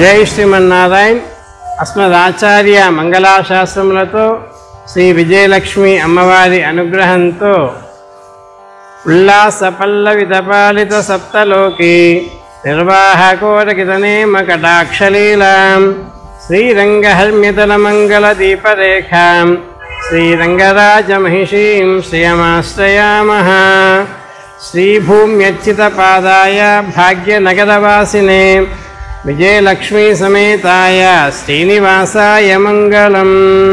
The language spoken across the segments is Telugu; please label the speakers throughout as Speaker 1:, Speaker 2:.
Speaker 1: జై శ్రీమన్నారాయణ్ అస్మదాచార్య మంగళాశాస్త్రములతో శ్రీ విజయలక్ష్మి అమ్మవారి అనుగ్రహంతో ఉల్లాస పల్లవి తపాలిత సప్తలోకి నిర్వాహకోరకితనేమ కటాక్షలీలాం శ్రీరంగహర్మ్యతల మంగళ దీపరేఖాం శ్రీరంగరాజమహిషీం శ్రియమాశ్రయామః శ్రీభూమ్యర్చితపాదాయ భాగ్యనగరవాసినే విజయలక్ష్మీ సమేతాయ శ్రీనివాసాయ మంగళం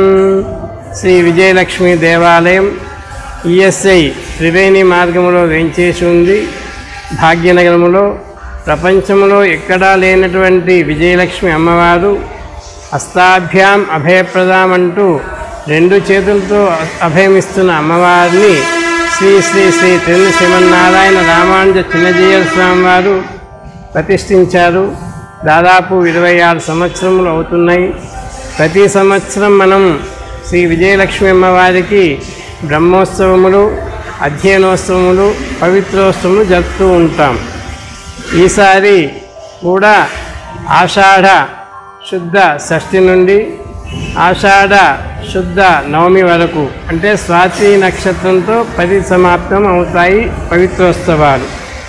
Speaker 1: శ్రీ విజయలక్ష్మి దేవాలయం ఈఎస్ఐ త్రివేణి మార్గములో వేంచేసి ఉంది భాగ్యనగరములో ప్రపంచంలో ఎక్కడా లేనటువంటి విజయలక్ష్మి అమ్మవారు హస్తాభ్యాం అభయప్రదాం అంటూ రెండు చేతులతో అభయమిస్తున్న అమ్మవారిని శ్రీ శ్రీ శ్రీ తెల్లి శ్రీమన్నారాయణ రామానుజ చిన్నజీయర్ స్వామి వారు ప్రతిష్ఠించారు దాదాపు ఇరవై ఆరు సంవత్సరములు అవుతున్నాయి ప్రతి సంవత్సరం మనం శ్రీ విజయలక్ష్మి అమ్మవారికి బ్రహ్మోత్సవములు అధ్యయనోత్సవములు పవిత్రోత్సవములు జరుపుతూ ఉంటాం ఈసారి కూడా ఆషాఢ శుద్ధ షష్ఠి నుండి ఆషాఢ శుద్ధ నవమి వరకు అంటే స్వాతి నక్షత్రంతో పది సమాప్తం అవుతాయి పవిత్రోత్సవాలు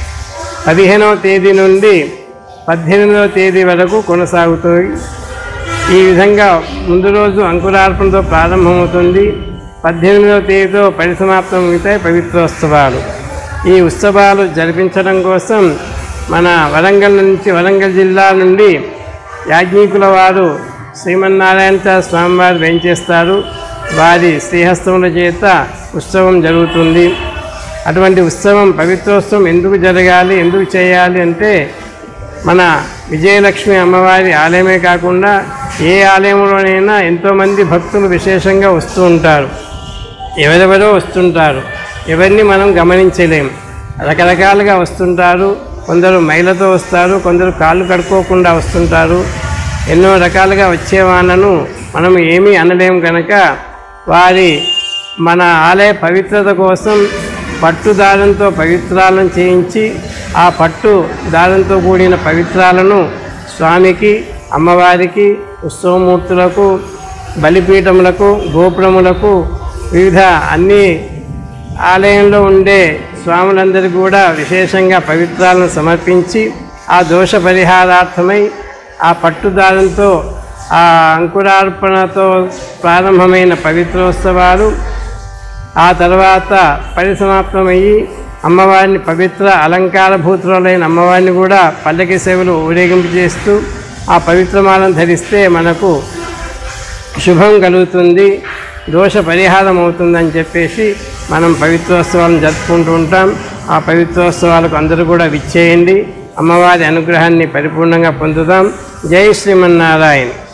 Speaker 1: పదిహేనవ తేదీ నుండి పద్దెనిమిదవ తేదీ వరకు కొనసాగుతాయి ఈ విధంగా ముందు రోజు అంకురార్పణతో ప్రారంభమవుతుంది పద్దెనిమిదవ తేదీతో పరిసమాప్తం అవుతాయి పవిత్రోత్సవాలు ఈ ఉత్సవాలు జరిపించడం కోసం మన వరంగల్ నుంచి వరంగల్ జిల్లా నుండి యాజ్ఞికుల వారు శ్రీమన్నారాయణ స్వామివారు వేంచేస్తారు వారి శ్రీహస్తముల చేత ఉత్సవం జరుగుతుంది అటువంటి ఉత్సవం పవిత్రోత్సవం ఎందుకు జరగాలి ఎందుకు చేయాలి అంటే మన విజయలక్ష్మి అమ్మవారి ఆలయమే కాకుండా ఏ ఆలయంలోనైనా ఎంతోమంది భక్తులు విశేషంగా వస్తూ ఉంటారు ఎవరెవరో వస్తుంటారు ఎవరిని మనం గమనించలేం రకరకాలుగా వస్తుంటారు కొందరు మైలతో వస్తారు కొందరు కాళ్ళు కడుక్కోకుండా వస్తుంటారు ఎన్నో రకాలుగా వచ్చే వాళ్ళను మనం ఏమీ అనలేం కనుక వారి మన ఆలయ పవిత్రత కోసం పట్టు దారంతో పవిత్రాలను చేయించి ఆ పట్టు దారంతో కూడిన పవిత్రాలను స్వామికి అమ్మవారికి ఉత్సవమూర్తులకు బలిపీఠములకు గోపురములకు వివిధ అన్ని ఆలయంలో ఉండే స్వాములందరికీ కూడా విశేషంగా పవిత్రాలను సమర్పించి ఆ దోష పరిహారార్థమై ఆ పట్టుదారంతో ఆ అంకురార్పణతో ప్రారంభమైన పవిత్రోత్సవాలు ఆ తర్వాత పరిసమాప్తమయ్యి అమ్మవారిని పవిత్ర అలంకారభూతులైన అమ్మవారిని కూడా పల్లకి సేవలు ఊరేగింపు చేస్తూ ఆ పవిత్రమాలను ధరిస్తే మనకు శుభం కలుగుతుంది దోష పరిహారం అవుతుందని చెప్పేసి మనం పవిత్రోత్సవాలను జరుపుకుంటూ ఉంటాం ఆ పవిత్రోత్సవాలకు అందరూ కూడా విచ్చేయండి అమ్మవారి అనుగ్రహాన్ని పరిపూర్ణంగా పొందుదాం జై శ్రీమన్నారాయణ